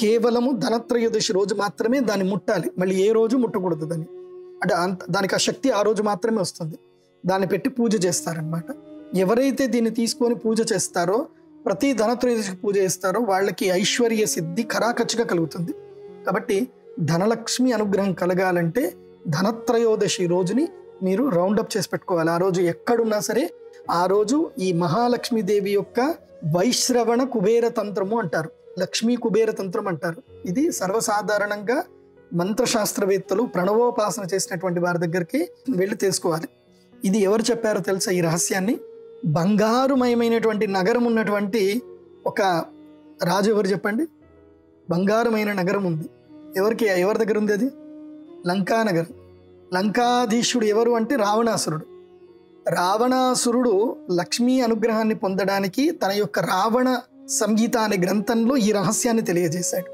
కేవలము ధనత్రయోదశి రోజు మాత్రమే దాన్ని ముట్టాలి మళ్ళీ ఏ రోజు ముట్టకూడదు దాన్ని అంటే అంత దానికి ఆ శక్తి ఆ రోజు మాత్రమే వస్తుంది దాన్ని పెట్టి పూజ చేస్తారనమాట ఎవరైతే దీన్ని తీసుకొని పూజ చేస్తారో ప్రతి ధనత్రయోదశికి పూజ చేస్తారో వాళ్ళకి ఐశ్వర్య సిద్ధి ఖరాఖచ్చిగా కలుగుతుంది కాబట్టి ధనలక్ష్మి అనుగ్రహం కలగాలంటే ధనత్రయోదశి రోజుని మీరు రౌండప్ చేసి పెట్టుకోవాలి ఆ రోజు ఎక్కడున్నా సరే ఆ రోజు ఈ మహాలక్ష్మీదేవి యొక్క వైశ్రవణ కుబేర తంత్రము అంటారు లక్ష్మీ కుబేర తంత్రం అంటారు ఇది సర్వసాధారణంగా మంత్రశాస్త్రవేత్తలు ప్రణవోపాసన చేసినటువంటి వారి దగ్గరికి వెళ్ళి తెలుసుకోవాలి ఇది ఎవరు చెప్పారో తెలుసా ఈ రహస్యాన్ని బంగారుమయమైనటువంటి నగరం ఉన్నటువంటి ఒక రాజు ఎవరు చెప్పండి బంగారమైన నగరం ఉంది ఎవరికి ఎవరి దగ్గర ఉంది అది లంకానగరం లంకాధీశుడు ఎవరు అంటే రావణాసురుడు రావణాసురుడు లక్ష్మీ అనుగ్రహాన్ని పొందడానికి తన యొక్క రావణ సంగీత అనే గ్రంథంలో ఈ రహస్యాన్ని తెలియజేశాడు